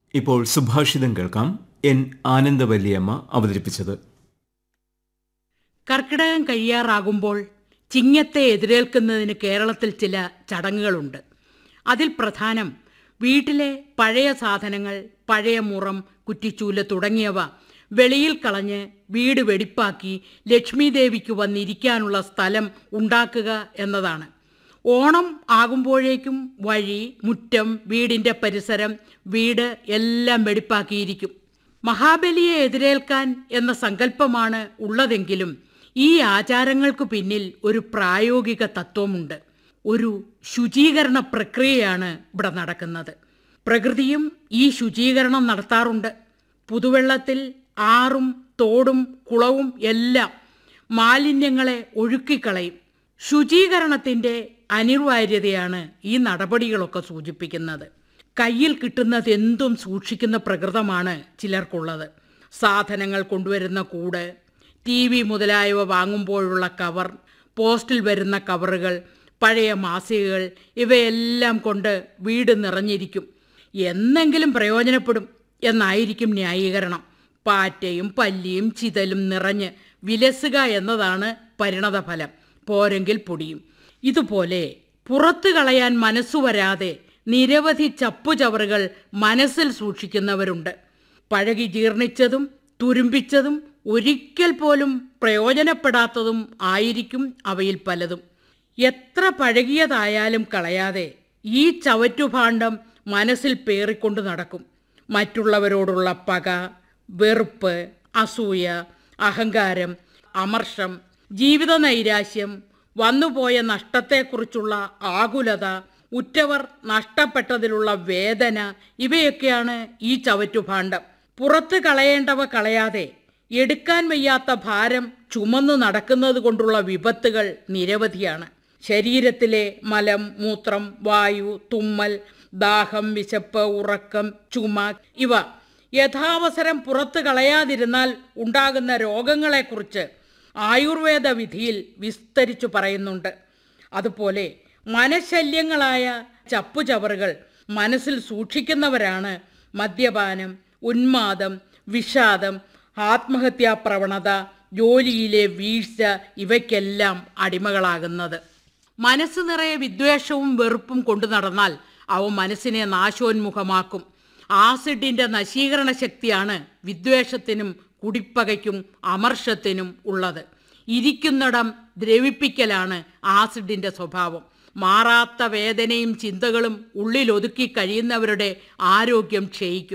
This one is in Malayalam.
ഇപ്പോൾ സുഭാഷിതം കേൾക്കാം എൻ ആനന്ദവല്ലിയമ്മ അവതരിപ്പിച്ചത് കർക്കിടകം കഴിയാറാകുമ്പോൾ ചിങ്ങത്തെ എതിരേൽക്കുന്നതിന് കേരളത്തിൽ ചില ചടങ്ങുകളുണ്ട് അതിൽ പ്രധാനം വീട്ടിലെ പഴയ സാധനങ്ങൾ പഴയ മുറം കുറ്റിച്ചൂല് തുടങ്ങിയവ വെളിയിൽ കളഞ്ഞ് വീട് വെടിപ്പാക്കി ലക്ഷ്മി ദേവിക്ക് വന്നിരിക്കാനുള്ള സ്ഥലം ഉണ്ടാക്കുക എന്നതാണ് ഓണം ആകുമ്പോഴേക്കും വഴി മുറ്റം വീടിൻ്റെ പരിസരം വീട് എല്ലാം വെടിപ്പാക്കിയിരിക്കും മഹാബലിയെ എതിരേൽക്കാൻ എന്ന സങ്കല്പമാണ് ഉള്ളതെങ്കിലും ഈ ആചാരങ്ങൾക്ക് പിന്നിൽ ഒരു പ്രായോഗിക തത്വമുണ്ട് ഒരു ശുചീകരണ പ്രക്രിയയാണ് ഇവിടെ നടക്കുന്നത് പ്രകൃതിയും ഈ ശുചീകരണം നടത്താറുണ്ട് പുതുവെള്ളത്തിൽ ആറും തോടും കുളവും എല്ലാം മാലിന്യങ്ങളെ ഒഴുക്കിക്കളയും ശുചീകരണത്തിൻ്റെ അനിവാര്യതയാണ് ഈ നടപടികളൊക്കെ സൂചിപ്പിക്കുന്നത് കയ്യിൽ കിട്ടുന്നത് എന്തും സൂക്ഷിക്കുന്ന പ്രകൃതമാണ് ചിലർക്കുള്ളത് സാധനങ്ങൾ കൊണ്ടുവരുന്ന കൂട് ടി വി മുതലായവ വാങ്ങുമ്പോഴുള്ള കവർ പോസ്റ്റിൽ വരുന്ന കവറുകൾ പഴയ മാസികകൾ ഇവയെല്ലാം കൊണ്ട് വീട് നിറഞ്ഞിരിക്കും എന്നെങ്കിലും പ്രയോജനപ്പെടും എന്നായിരിക്കും ന്യായീകരണം പാറ്റയും പല്ലിയും ചിതലും നിറഞ്ഞ് വിലസുക എന്നതാണ് പരിണതഫലം പോരെങ്കിൽ പൊടിയും ഇതുപോലെ പുറത്തു കളയാൻ മനസ്സു വരാതെ നിരവധി ചപ്പുചവറുകൾ മനസ്സിൽ സൂക്ഷിക്കുന്നവരുണ്ട് പഴകി ജീർണിച്ചതും തുരുമ്പിച്ചതും ഒരിക്കൽ പോലും പ്രയോജനപ്പെടാത്തതും ആയിരിക്കും അവയിൽ പലതും എത്ര പഴകിയതായാലും കളയാതെ ഈ ചവറ്റുഭാണ്ഡം മനസ്സിൽ പേറിക്കൊണ്ട് നടക്കും മറ്റുള്ളവരോടുള്ള പക വെറുപ്പ് അസൂയ അഹങ്കാരം അമർഷം ജീവിത നൈരാശ്യം വന്നുപോയ നഷ്ടത്തെക്കുറിച്ചുള്ള ആകുലത ഉറ്റവർ നഷ്ടപ്പെട്ടതിലുള്ള വേദന ഇവയൊക്കെയാണ് ഈ ചവറ്റുഭാണ്ഡം പുറത്ത് കളയേണ്ടവ കളയാതെ എടുക്കാൻ വയ്യാത്ത ഭാരം ചുമന്നു നടക്കുന്നത് കൊണ്ടുള്ള വിപത്തുകൾ നിരവധിയാണ് ശരീരത്തിലെ മലം മൂത്രം വായു തുമ്മൽ ദാഹം വിശപ്പ് ഉറക്കം ചുമ ഇവ യഥാവസരം പുറത്തു കളയാതിരുന്നാൽ ഉണ്ടാകുന്ന രോഗങ്ങളെക്കുറിച്ച് ആയുർവേദ വിധിയിൽ വിസ്തരിച്ചു പറയുന്നുണ്ട് അതുപോലെ മനശല്യങ്ങളായ ചപ്പുചവറുകൾ മനസ്സിൽ സൂക്ഷിക്കുന്നവരാണ് മദ്യപാനം ഉന്മാദം വിഷാദം ആത്മഹത്യാ പ്രവണത ജോലിയിലെ വീഴ്ച ഇവയ്ക്കെല്ലാം അടിമകളാകുന്നത് മനസ്സ് നിറയെ വിദ്വേഷവും വെറുപ്പും കൊണ്ടു നടന്നാൽ അവ മനസ്സിനെ നാശോന്മുഖമാക്കും ആസിഡിന്റെ നശീകരണ ശക്തിയാണ് വിദ്വേഷത്തിനും കുടിപ്പകയ്ക്കും അമർഷത്തിനും ഉള്ളത് ഇരിക്കുന്നിടം ദ്രവിപ്പിക്കലാണ് ആസിഡിന്റെ സ്വഭാവം മാറാത്ത വേദനയും ചിന്തകളും ഉള്ളിലൊതുക്കി കഴിയുന്നവരുടെ ആരോഗ്യം ക്ഷയിക്കും